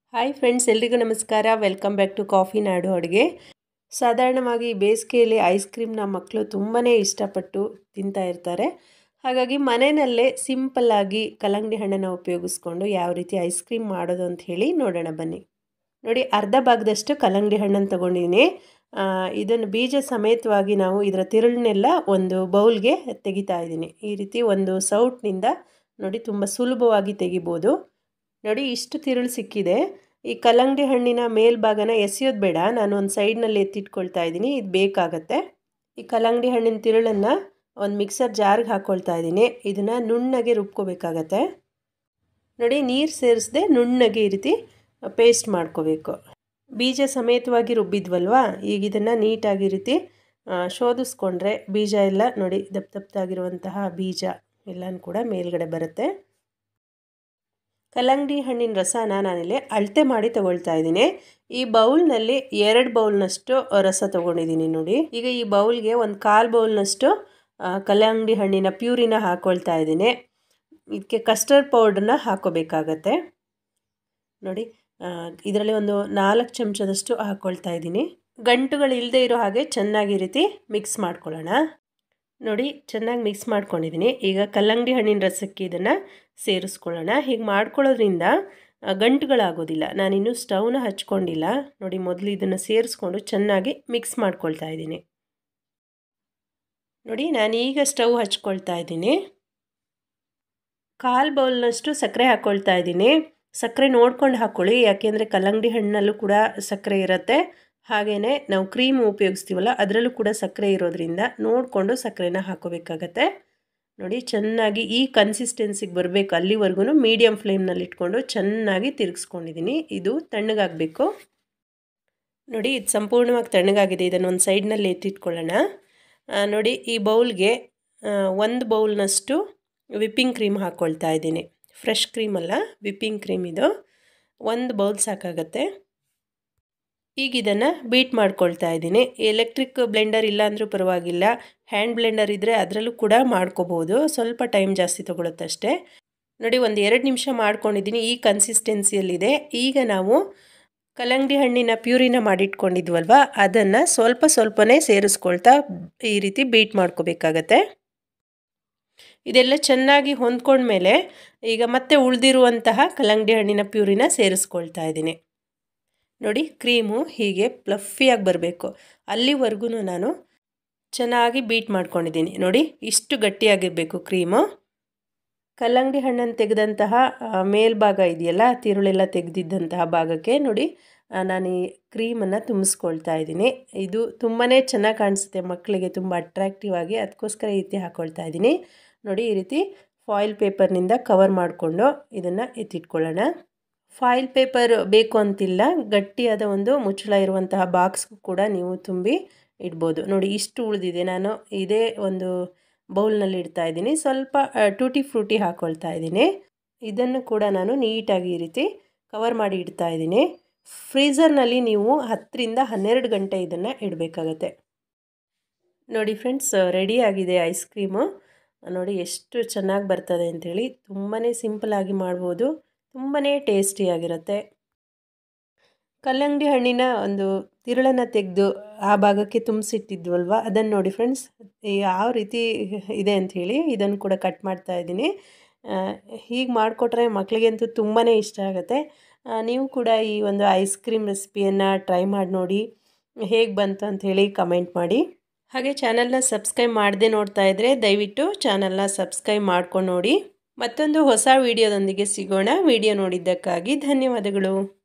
hi friends ಎಲ್ರಿಗೂ ನಮಸ್ಕಾರ welcome back to coffee ನಾಡು ಅಡುಗೆ ಸಾಧಾರಣವಾಗಿ ಬೇಸಿಗೆಯಲ್ಲಿ ಐಸ್ ಕ್ರೀಮ್ನ ಮಕ್ಕಳು ತುಂಬಾ ಇಷ್ಟಪಟ್ಟು ತಿಂತಾ ಇರ್ತಾರೆ ಹಾಗಾಗಿ ಮನೆಯಲ್ಲೇ ಸಿಂಪಲ್ಲಾಗಿ ಕಲ್ಲಂಗಡಿ ಹಣ್ಣನ್ನು ಉಪಯೋಗಿಸ್ಕೊಂಡು ಯಾವ ರೀತಿ ಐಸ್ ಕ್ರೀಮ್ ಮಾಡೋದು ಅಂತ ಹೇಳಿ ನೋಡೋಣ ಬನ್ನಿ ನೋಡಿ ಅರ್ಧ ಭಾಗದಷ್ಟು ಕಲ್ಲಂಗಡಿ ಹಣ್ಣನ್ನು ತೊಗೊಂಡಿದ್ದೀನಿ ಇದನ್ನು ಬೀಜ ಸಮೇತವಾಗಿ ನಾವು ಇದರ ತಿರುಳನ್ನೆಲ್ಲ ಒಂದು ಬೌಲ್ಗೆ ತೆಗಿತಾ ಇದ್ದೀನಿ ಈ ರೀತಿ ಒಂದು ಸೌಟ್ನಿಂದ ನೋಡಿ ತುಂಬ ಸುಲಭವಾಗಿ ತೆಗಿಬೋದು ನೋಡಿ ಇಷ್ಟು ತಿರುಳು ಸಿಕ್ಕಿದೆ ಈ ಕಲ್ಲಂಗಡಿ ಹಣ್ಣಿನ ಮೇಲ್ಭಾಗನ ಎಸೆಯೋದು ಬೇಡ ನಾನು ಒಂದು ಸೈಡ್ನಲ್ಲಿ ಎತ್ತಿಟ್ಕೊಳ್ತಾ ಇದ್ದೀನಿ ಇದು ಬೇಕಾಗತ್ತೆ ಈ ಕಲ್ಲಂಗಡಿ ಹಣ್ಣಿನ ತಿರುಳನ್ನು ಒಂದು ಮಿಕ್ಸರ್ ಜಾರ್ಗೆ ಹಾಕ್ಕೊಳ್ತಾ ಇದ್ದೀನಿ ಇದನ್ನು ನುಣ್ಣಗೆ ರುಬ್ಕೋಬೇಕಾಗತ್ತೆ ನೋಡಿ ನೀರು ಸೇರಿಸದೆ ನುಣ್ಣಗೆ ಈ ರೀತಿ ಪೇಸ್ಟ್ ಮಾಡ್ಕೋಬೇಕು ಬೀಜ ಸಮೇತವಾಗಿ ರುಬ್ಬಿದ್ವಲ್ವಾ ಈಗ ಇದನ್ನು ನೀಟಾಗಿ ಈ ರೀತಿ ಶೋಧಿಸ್ಕೊಂಡ್ರೆ ಬೀಜ ಎಲ್ಲ ನೋಡಿ ದಪ್ಪ ದಪ್ಪದಾಗಿರುವಂತಹ ಬೀಜ ಎಲ್ಲನೂ ಕೂಡ ಮೇಲ್ಗಡೆ ಬರುತ್ತೆ ಕಲ್ಲಂಗಡಿ ಹಣ್ಣಿನ ರಸನ ನಾನಿಲ್ಲಿ ಅಳತೆ ಮಾಡಿ ತಗೊಳ್ತಾ ಇದ್ದೀನಿ ಈ ಬೌಲ್ನಲ್ಲಿ ಎರಡು ಬೌಲ್ನಷ್ಟು ರಸ ತೊಗೊಂಡಿದ್ದೀನಿ ನೋಡಿ ಈಗ ಈ ಬೌಲ್ಗೆ ಒಂದು ಕಾಲು ಬೌಲ್ನಷ್ಟು ಕಲ್ಲಂಗಡಿ ಹಣ್ಣಿನ ಪ್ಯೂರಿನ ಹಾಕ್ಕೊಳ್ತಾ ಇದ್ದೀನಿ ಇದಕ್ಕೆ ಕಸ್ಟರ್ಡ್ ಪೌಡ್ರನ್ನ ಹಾಕೋಬೇಕಾಗತ್ತೆ ನೋಡಿ ಇದರಲ್ಲಿ ಒಂದು ನಾಲ್ಕು ಚಮಚದಷ್ಟು ಹಾಕ್ಕೊಳ್ತಾ ಇದ್ದೀನಿ ಗಂಟುಗಳು ಇಲ್ಲದೆ ಇರೋ ಹಾಗೆ ಚೆನ್ನಾಗಿ ಈ ರೀತಿ ಮಿಕ್ಸ್ ಮಾಡ್ಕೊಳ್ಳೋಣ ನೋಡಿ ಚೆನ್ನಾಗಿ ಮಿಕ್ಸ್ ಮಾಡ್ಕೊಂಡಿದ್ದೀನಿ ಈಗ ಕಲ್ಲಂಗಡಿ ಹಣ್ಣಿನ ರಸಕ್ಕೆ ಇದನ್ನು ಸೇರಿಸ್ಕೊಳ್ಳೋಣ ಹೀಗೆ ಮಾಡ್ಕೊಳ್ಳೋದ್ರಿಂದ ಗಂಟುಗಳಾಗೋದಿಲ್ಲ ನಾನಿನ್ನೂ ಸ್ಟವ್ನ ಹಚ್ಕೊಂಡಿಲ್ಲ ನೋಡಿ ಮೊದಲು ಇದನ್ನು ಸೇರಿಸ್ಕೊಂಡು ಚೆನ್ನಾಗಿ ಮಿಕ್ಸ್ ಮಾಡ್ಕೊಳ್ತಾ ಇದ್ದೀನಿ ನೋಡಿ ನಾನೀಗ ಸ್ಟವ್ ಹಚ್ಕೊಳ್ತಾ ಇದ್ದೀನಿ ಕಾಲು ಬೌಲ್ನಷ್ಟು ಸಕ್ಕರೆ ಹಾಕ್ಕೊಳ್ತಾ ಇದ್ದೀನಿ ಸಕ್ಕರೆ ನೋಡ್ಕೊಂಡು ಹಾಕ್ಕೊಳ್ಳಿ ಯಾಕೆಂದರೆ ಕಲ್ಲಂಗಡಿ ಹಣ್ಣಲ್ಲೂ ಕೂಡ ಸಕ್ಕರೆ ಇರುತ್ತೆ ಹಾಗೆಯೇ ನಾವು ಕ್ರೀಮ್ ಉಪಯೋಗಿಸ್ತೀವಲ್ಲ ಅದರಲ್ಲೂ ಕೂಡ ಸಕ್ಕರೆ ಇರೋದ್ರಿಂದ ನೋಡಿಕೊಂಡು ಸಕ್ಕರೆನ ಹಾಕೋಬೇಕಾಗತ್ತೆ ನೋಡಿ ಚೆನ್ನಾಗಿ ಈ ಕನ್ಸಿಸ್ಟೆನ್ಸಿಗೆ ಬರಬೇಕು ಅಲ್ಲಿವರೆಗೂ ಮೀಡಿಯಮ್ ಫ್ಲೇಮ್ನಲ್ಲಿ ಇಟ್ಕೊಂಡು ಚೆನ್ನಾಗಿ ತಿರುಗಿಸ್ಕೊಂಡಿದ್ದೀನಿ ಇದು ತಣ್ಣಗಾಗಬೇಕು ನೋಡಿ ಇದು ಸಂಪೂರ್ಣವಾಗಿ ತಣ್ಣಗಾಗಿದೆ ಇದನ್ನು ಒಂದು ಸೈಡ್ನಲ್ಲಿ ಎತ್ತಿಟ್ಕೊಳ್ಳೋಣ ನೋಡಿ ಈ ಬೌಲ್ಗೆ ಒಂದು ಬೌಲ್ನಷ್ಟು ವಿಪ್ಪಿಂಗ್ ಕ್ರೀಮ್ ಹಾಕ್ಕೊಳ್ತಾ ಇದ್ದೀನಿ ಫ್ರೆಶ್ ಕ್ರೀಮ್ ಅಲ್ಲ ವಿಪ್ಪಿಂಗ್ ಕ್ರೀಮ್ ಇದು ಒಂದು ಬೌಲ್ ಸಾಕಾಗತ್ತೆ ಈಗ ಇದನ್ನು ಬೀಟ್ ಮಾಡ್ಕೊಳ್ತಾ ಇದ್ದೀನಿ ಎಲೆಕ್ಟ್ರಿಕ್ ಬ್ಲೆಂಡರ್ ಇಲ್ಲ ಅಂದರೂ ಪರವಾಗಿಲ್ಲ ಹ್ಯಾಂಡ್ ಬ್ಲೆಂಡರ್ ಇದ್ದರೆ ಅದರಲ್ಲೂ ಕೂಡ ಮಾಡ್ಕೋಬೋದು ಸ್ವಲ್ಪ ಟೈಮ್ ಜಾಸ್ತಿ ತೊಗೊಳುತ್ತೆ ಅಷ್ಟೇ ನೋಡಿ ಒಂದು ಎರಡು ನಿಮಿಷ ಮಾಡ್ಕೊಂಡಿದ್ದೀನಿ ಈ ಕನ್ಸಿಸ್ಟೆನ್ಸಿಯಲ್ಲಿದೆ ಈಗ ನಾವು ಕಲ್ಲಂಗಡಿ ಹಣ್ಣಿನ ಪ್ಯೂರಿನ ಮಾಡಿಟ್ಕೊಂಡಿದ್ವಲ್ವ ಅದನ್ನು ಸ್ವಲ್ಪ ಸ್ವಲ್ಪನೇ ಸೇರಿಸ್ಕೊಳ್ತಾ ಈ ರೀತಿ ಬೀಟ್ ಮಾಡ್ಕೋಬೇಕಾಗತ್ತೆ ಇದೆಲ್ಲ ಚೆನ್ನಾಗಿ ಹೊಂದ್ಕೊಂಡ್ಮೇಲೆ ಈಗ ಮತ್ತೆ ಉಳಿದಿರುವಂತಹ ಕಲ್ಲಂಗಡಿ ಹಣ್ಣಿನ ಪ್ಯೂರಿನ ಸೇರಿಸ್ಕೊಳ್ತಾ ಇದ್ದೀನಿ ನೋಡಿ ಕ್ರೀಮು ಹೀಗೆ ಪ್ಲಫಿಯಾಗಿ ಬರಬೇಕು ಅಲ್ಲಿವರೆಗೂ ನಾನು ಚೆನ್ನಾಗಿ ಬೀಟ್ ಮಾಡ್ಕೊಂಡಿದ್ದೀನಿ ನೋಡಿ ಇಷ್ಟು ಗಟ್ಟಿಯಾಗಿರಬೇಕು ಕ್ರೀಮು ಕಲ್ಲಂಗಡಿ ಹಣ್ಣನ್ನು ತೆಗೆದಂತಹ ಮೇಲ್ಭಾಗ ಇದೆಯಲ್ಲ ತಿರುಳೆಲ್ಲ ತೆಗೆದಿದ್ದಂತಹ ಭಾಗಕ್ಕೆ ನೋಡಿ ನಾನು ಈ ಕ್ರೀಮನ್ನು ತುಂಬಿಸ್ಕೊಳ್ತಾ ಇದ್ದೀನಿ ಇದು ತುಂಬಾ ಚೆನ್ನಾಗಿ ಕಾಣಿಸುತ್ತೆ ಮಕ್ಕಳಿಗೆ ತುಂಬ ಅಟ್ರಾಕ್ಟಿವ್ ಆಗಿ ಅದಕ್ಕೋಸ್ಕರ ಈ ರೀತಿ ಹಾಕ್ಕೊಳ್ತಾ ಇದ್ದೀನಿ ನೋಡಿ ಈ ರೀತಿ ಫಾಯಿಲ್ ಪೇಪರ್ನಿಂದ ಕವರ್ ಮಾಡಿಕೊಂಡು ಇದನ್ನು ಎತ್ತಿಟ್ಕೊಳ್ಳೋಣ ಫಾಯಿಲ್ ಪೇಪರ್ ಬೇಕು ಅಂತಿಲ್ಲ ಗಟ್ಟಿಯಾದ ಒಂದು ಮುಚ್ಚಳ ಇರುವಂತಹ ಬಾಕ್ಸ್ಗೂ ಕೂಡ ನೀವು ತುಂಬಿ ಇಡ್ಬೋದು ನೋಡಿ ಇಷ್ಟು ಉಳಿದಿದೆ ನಾನು ಇದೇ ಒಂದು ಬೌಲ್ನಲ್ಲಿ ಇಡ್ತಾ ಇದ್ದೀನಿ ಸ್ವಲ್ಪ ಟೂಟಿ ಫ್ರೂಟಿ ಹಾಕ್ಕೊಳ್ತಾ ಇದ್ದೀನಿ ಇದನ್ನು ಕೂಡ ನಾನು ನೀಟಾಗಿ ಈ ರೀತಿ ಕವರ್ ಮಾಡಿ ಇಡ್ತಾ ಇದ್ದೀನಿ ಫ್ರೀಝರ್ನಲ್ಲಿ ನೀವು ಹತ್ತರಿಂದ ಹನ್ನೆರಡು ಗಂಟೆ ಇದನ್ನು ಇಡಬೇಕಾಗತ್ತೆ ನೋಡಿ ಫ್ರೆಂಡ್ಸ್ ರೆಡಿಯಾಗಿದೆ ಐಸ್ ಕ್ರೀಮು ನೋಡಿ ಎಷ್ಟು ಚೆನ್ನಾಗಿ ಬರ್ತದೆ ಅಂಥೇಳಿ ತುಂಬಾ ಸಿಂಪಲಾಗಿ ಮಾಡ್ಬೋದು ತುಂಬಾ ಟೇಸ್ಟಿಯಾಗಿರುತ್ತೆ ಕಲ್ಲಂಗಡಿ ಹಣ್ಣಿನ ಒಂದು ತಿರುಳನ್ನು ತೆಗೆದು ಆ ಭಾಗಕ್ಕೆ ತುಂಬಿಸಿಟ್ಟಿದ್ವಲ್ವ ಅದನ್ನು ನೋಡಿ ಫ್ರೆಂಡ್ಸ್ ಯಾವ ರೀತಿ ಇದೆ ಅಂಥೇಳಿ ಇದನ್ನು ಕೂಡ ಕಟ್ ಮಾಡ್ತಾ ಇದ್ದೀನಿ ಹೀಗೆ ಮಾಡಿಕೊಟ್ರೆ ಮಕ್ಕಳಿಗಂತೂ ತುಂಬಾ ಇಷ್ಟ ಆಗುತ್ತೆ ನೀವು ಕೂಡ ಈ ಒಂದು ಐಸ್ ಕ್ರೀಮ್ ರೆಸಿಪಿಯನ್ನು ಟ್ರೈ ಮಾಡಿ ನೋಡಿ ಹೇಗೆ ಬಂತು ಅಂಥೇಳಿ ಕಮೆಂಟ್ ಮಾಡಿ ಹಾಗೆ ಚಾನಲ್ನ ಸಬ್ಸ್ಕ್ರೈಬ್ ಮಾಡದೆ ನೋಡ್ತಾ ಇದ್ದರೆ ದಯವಿಟ್ಟು ಚಾನಲ್ನ ಸಬ್ಸ್ಕ್ರೈಬ್ ಮಾಡ್ಕೊಂಡು ನೋಡಿ ಮತ್ತೊಂದು ಹೊಸ ವಿಡಿಯೋದೊಂದಿಗೆ ಸಿಗೋಣ ವಿಡಿಯೋ ನೋಡಿದ್ದಕ್ಕಾಗಿ ಧನ್ಯವಾದಗಳು